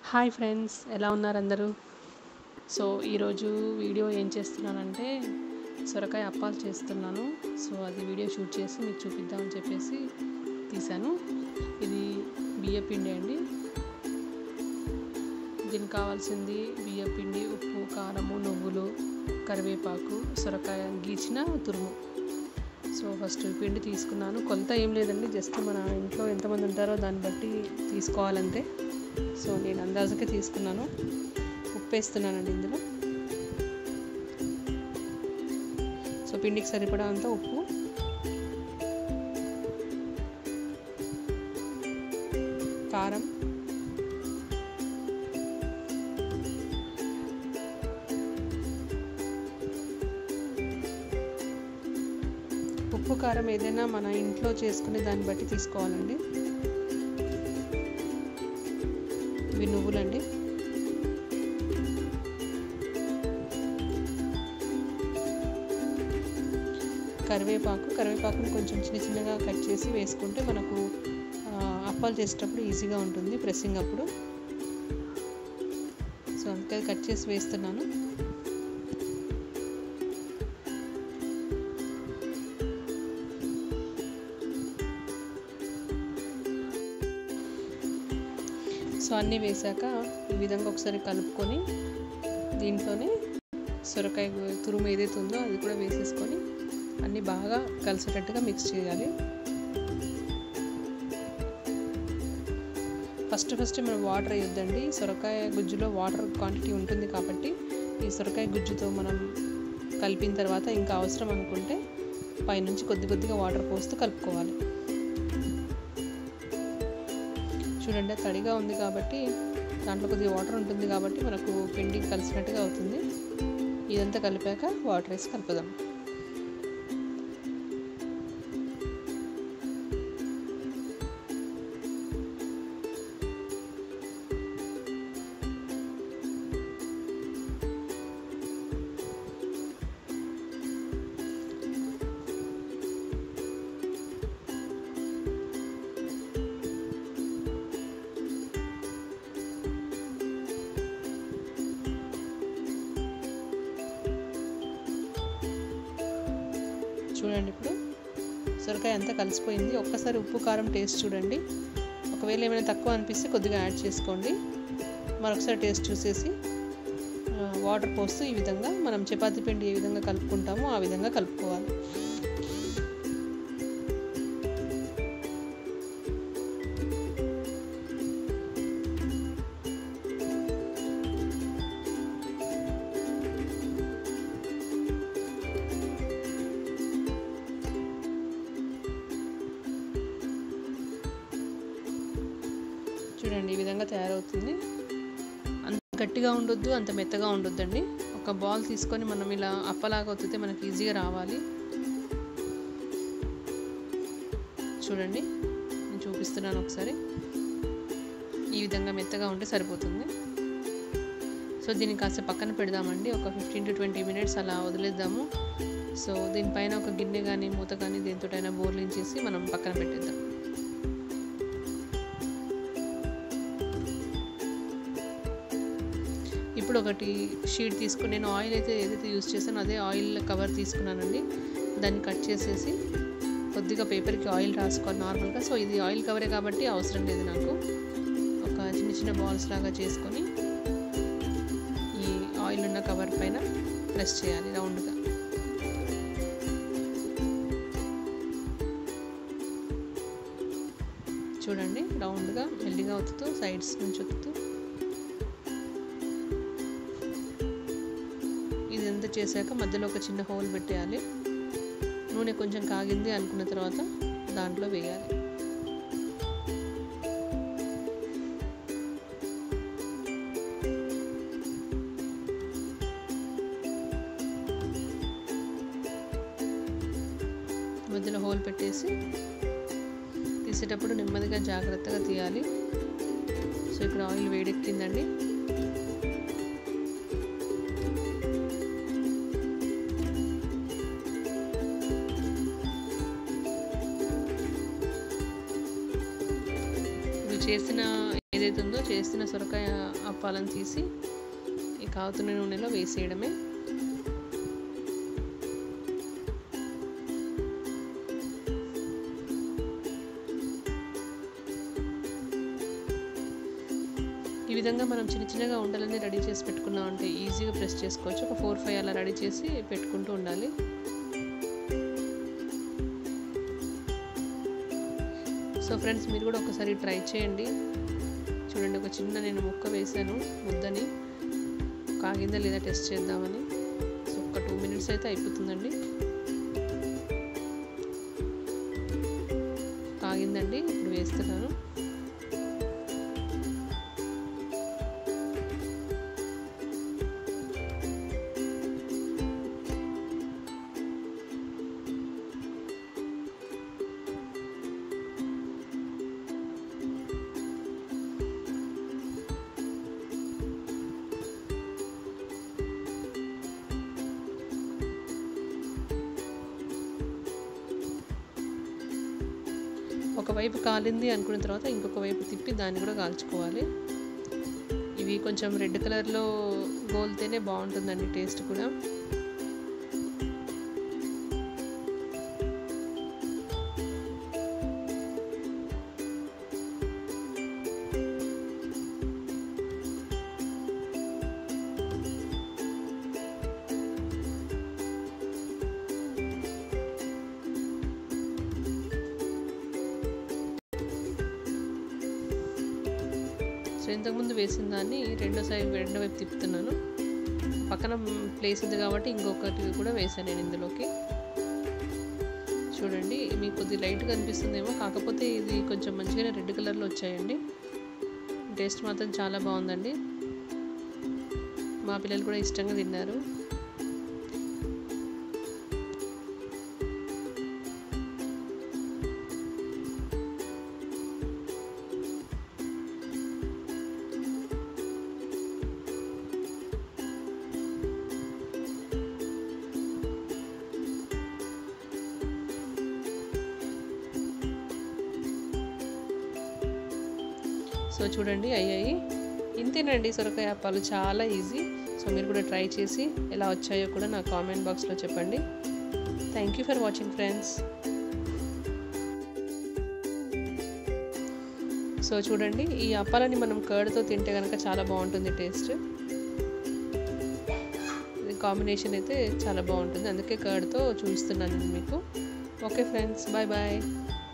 hi friends ఎలా ఉన్నారు అందరూ సో ఈరోజు వీడియో ఏం చేస్తున్నానంటే సొరకాయ అప్పాలు చేస్తున్నాను సో అది వీడియో షూట్ చేసి మీకు చూపిద్దామని చెప్పేసి తీశాను ఇది బియ్య పిండి అండి దీనికి కావాల్సింది బియ్య పిండి ఉప్పు కారము నువ్వులు కరివేపాకు సొరకాయ గీచిన తురుము సో ఫస్ట్ పిండి తీసుకున్నాను కొలత ఏం లేదండి జస్ట్ మన ఇంట్లో ఎంతమంది ఉంటారో దాన్ని బట్టి తీసుకోవాలంతే సో నేను అందాజుకే తీసుకున్నాను ఉప్పు వేస్తున్నానండి ఇందులో సో పిండికి సరిపడా అంత ఉప్పు కారం ఉప్పు కారం ఏదైనా మన ఇంట్లో చేసుకునే దాన్ని బట్టి తీసుకోవాలండి ఇవి నువ్వులండి కరివేపాకు కరివేపాకుని కొంచెం చిన్న చిన్నగా కట్ చేసి వేసుకుంటే మనకు అప్పాలు చేసేటప్పుడు ఈజీగా ఉంటుంది ప్రెస్సింగ్ అప్పుడు సో అందుకే కట్ చేసి వేస్తున్నాను సో అన్నీ వేసాక ఈ విధంగా ఒకసారి కలుపుకొని దీంట్లోనే సొరకాయ తురుము ఏదైతే ఉందో అది కూడా వేసేసుకొని అన్నీ బాగా కలిసేటట్టుగా మిక్స్ చేయాలి ఫస్ట్ ఫస్ట్ మనం వాటర్ వేయొద్దండి సొరకాయ గుజ్జులో వాటర్ క్వాంటిటీ ఉంటుంది కాబట్టి ఈ సొరకాయ గుజ్జుతో మనం కలిపిన తర్వాత ఇంకా అవసరం అనుకుంటే పైనుంచి కొద్ది కొద్దిగా వాటర్ పోస్తూ కలుపుకోవాలి చూడండి తడిగా ఉంది కాబట్టి దాంట్లో కొద్దిగా వాటర్ ఉంటుంది కాబట్టి మనకు పిండి కలిసినట్టుగా అవుతుంది ఇదంతా కలిపాక వాటర్ వేసి కలుపుదాం చూడండి ఇప్పుడు సొరకాయ అంతా కలిసిపోయింది ఒక్కసారి ఉప్పు కారం టేస్ట్ చూడండి ఒకవేళ ఏమైనా తక్కువ అనిపిస్తే కొద్దిగా యాడ్ చేసుకోండి మరొకసారి టేస్ట్ చూసేసి వాటర్ పోస్తూ ఈ విధంగా మనం చపాతీ పిండి ఏ విధంగా కలుపుకుంటామో ఆ విధంగా కలుపుకోవాలి చూడండి ఈ విధంగా తయారవుతుంది అంత గట్టిగా ఉండొద్దు అంత మెత్తగా ఉండొద్దండి ఒక బాల్ తీసుకొని మనం ఇలా అప్పలాగా అవుతుంది మనకి ఈజీగా రావాలి చూడండి నేను చూపిస్తున్నాను ఒకసారి ఈ విధంగా మెత్తగా ఉంటే సరిపోతుంది సో దీన్ని కాస్త పక్కన పెడదామండి ఒక ఫిఫ్టీన్ టు ట్వంటీ మినిట్స్ అలా వదిలేద్దాము సో దీనిపైన ఒక గిన్నె కానీ మూత కానీ దేనితోటైనా బోర్లించేసి మనం పక్కన పెట్టేద్దాం ఇప్పుడు ఒకటి షీట్ తీసుకుని నేను ఆయిల్ అయితే ఏదైతే యూస్ చేశానో అదే ఆయిల్ కవర్ తీసుకున్నానండి దాన్ని కట్ చేసేసి కొద్దిగా పేపర్కి ఆయిల్ రాసుకోవాలి నార్మల్గా సో ఇది ఆయిల్ కవరే కాబట్టి అవసరం లేదు నాకు ఒక చిన్న చిన్న బాల్స్ లాగా చేసుకొని ఈ ఆయిల్ ఉన్న కవర్ పైన ప్రెస్ చేయాలి రౌండ్గా చూడండి రౌండ్గా మెల్లిగా ఒత్తుతూ సైడ్స్ నుంచి ఒత్తుతూ ఇదంతా చేశాక మధ్యలో ఒక చిన్న హోల్ పెట్టేయాలి నూనె కొంచెం కాగింది అనుకున్న తర్వాత దాంట్లో వేయాలి మధ్యలో హోల్ పెట్టేసి తీసేటప్పుడు నెమ్మదిగా జాగ్రత్తగా తీయాలి సో ఇక్కడ ఆయిల్ వేడెక్కిందండి చేసిన ఏదైతే ఏదైతే ఉందో చేస్తున్న సొరకాయ అప్పాలను తీసి ఈ కాగుతున్న నూనెలో వేసేయడమే ఈ విధంగా మనం చిన్న చిన్నగా ఉండలని రెడీ చేసి పెట్టుకున్నాం అంటే ఈజీగా ప్రెస్ చేసుకోవచ్చు ఒక ఫోర్ ఫైవ్ అలా రెడీ చేసి పెట్టుకుంటూ ఉండాలి సో ఫ్రెండ్స్ మీరు కూడా ఒకసారి ట్రై చేయండి చూడండి ఒక చిన్న నేను ముక్క వేసాను ముద్దని కాగిందా లేదా టెస్ట్ చేద్దామని సో ఒక టూ మినిట్స్ అయితే అయిపోతుందండి కాగిందండి ఇప్పుడు వేస్తున్నాను ఒకవైపు కాలింది అనుకున్న తర్వాత ఇంకొక వైపు తిప్పి దాన్ని కూడా కాల్చుకోవాలి ఇవి కొంచెం రెడ్ కలర్లో గోల్తేనే బాగుంటుందండి టేస్ట్ కూడా సో ఇంతకుముందు వేసిన దాన్ని రెండో సైడ్ రెండో వైపు తిప్పుతున్నాను పక్కన ప్లేస్ ఉంది కాబట్టి ఇంకొకటి కూడా వేసాను నేను ఇందులోకి చూడండి మీకు కొద్ది లైట్గా అనిపిస్తుందేమో కాకపోతే ఇది కొంచెం మంచిగానే రెడ్ కలర్లో వచ్చాయండి టేస్ట్ మాత్రం చాలా బాగుందండి మా పిల్లలు కూడా ఇష్టంగా తిన్నారు సో చూడండి అయ్యాయి ఇంతేనండి సొరకాయ అప్పాలు చాలా ఈజీ సో మీరు కూడా ట్రై చేసి ఎలా వచ్చాయో కూడా నా కామెంట్ బాక్స్లో చెప్పండి thank you for watching friends so చూడండి ఈ అప్పాలని మనం కర్డ్తో తింటే కనుక చాలా బాగుంటుంది టేస్ట్ కాంబినేషన్ అయితే చాలా బాగుంటుంది అందుకే కర్డ్తో చూపిస్తున్నాను మీకు ఓకే ఫ్రెండ్స్ బాయ్ బాయ్